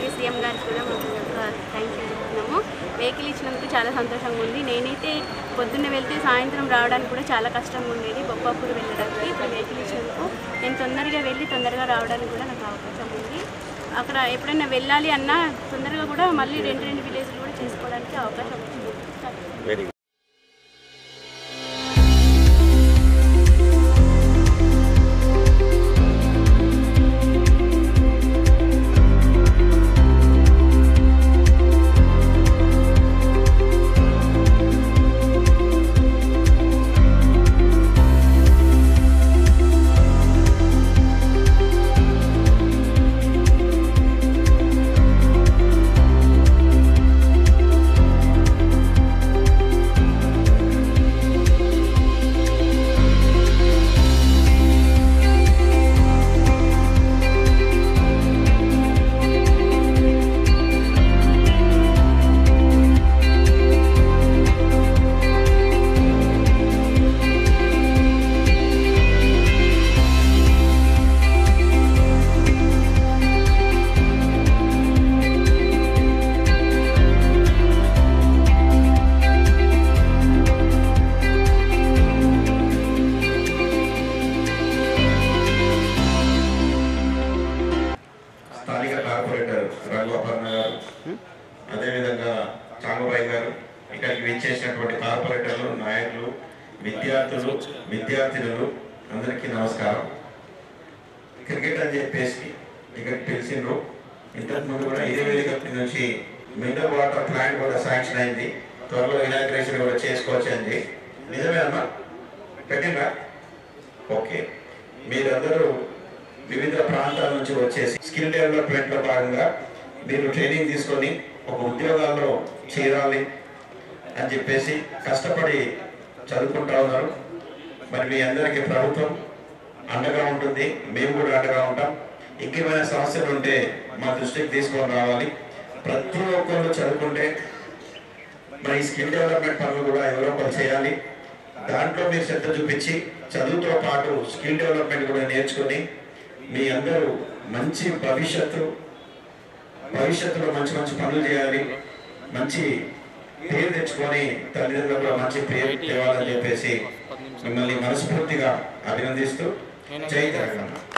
అలాగే సీఎం గారికి కూడా మాకు థ్యాంక్ యూ చెప్తున్నాము వెహికల్ ఇచ్చినందుకు చాలా సంతోషంగా ఉంది నేనైతే పొద్దున్నే వెళ్తే సాయంత్రం రావడానికి కూడా చాలా కష్టంగా ఉండేది బొప్పాపూర్ వెళ్ళడానికి ఇప్పుడు వెహికల్ ఇచ్చినందుకు నేను తొందరగా వెళ్ళి తొందరగా రావడానికి కూడా నాకు అవకాశం ఉంది అక్కడ ఎప్పుడైనా వెళ్ళాలి అన్నా తొందరగా కూడా మళ్ళీ రెండు రెండు విలేజ్లు కూడా చేసుకోవడానికి అవకాశం వచ్చింది వెరీ స్థానిక కార్పొరేటర్ రఘువర్మ గారు అదేవిధంగా చాంగుబాయి గారు ఇక్కడికి విచ్చేసినటువంటి కార్పొరేటర్లు నాయకులు విద్యార్థులు విద్యార్థినులు అందరికీ నమస్కారం క్రికెట్ అని చెప్పేసి ఇక్కడ పిలిచిండ్రు ఇంతకు ముందు కూడా ఇదే వేదిక నుంచి మినరల్ వాటర్ ప్లాంట్ కూడా శాంక్షన్ అయింది త్వరలో ఇనాగ్రేషన్ కూడా చేసుకోవచ్చు అండి నిజమే అమ్మా పెట్టిండ్రా ఓకే మీరందరూ వివిధ ప్రాంతాల నుంచి వచ్చేసి స్కిల్ డెవలప్మెంట్ లో భాగంగా మీరు ట్రైనింగ్ తీసుకొని ఒక ఉద్యోగాల్లో చేరాలి అని చెప్పేసి కష్టపడి చదువుకుంటా ఉన్నారు మరి మీ అందరికీ ప్రభుత్వం అండగా ఉంటుంది మేము కూడా అండగా ఉంటాం ఇంకేమైనా సమస్యలు ఉంటే మా దృష్టికి తీసుకొని రావాలి ప్రతి ఒక్కరు చదువుకుంటే మరి ఈ స్కిల్ డెవలప్మెంట్ పనులు కూడా ఎవరో ఒకరు చేయాలి దాంట్లో మీరు శ్రద్ధ చూపించి చదువుతో పాటు స్కిల్ డెవలప్మెంట్ కూడా నేర్చుకుని మీ అందరూ మంచి భవిష్యత్తు భవిష్యత్తులో మంచి మంచి పనులు చేయాలి మంచి పేరు తెచ్చుకొని తల్లిదండ్రులు కూడా మంచి పేరు తేవాలని చెప్పేసి మిమ్మల్ని మనస్ఫూర్తిగా అభినందిస్తూ జై తెలంగాణ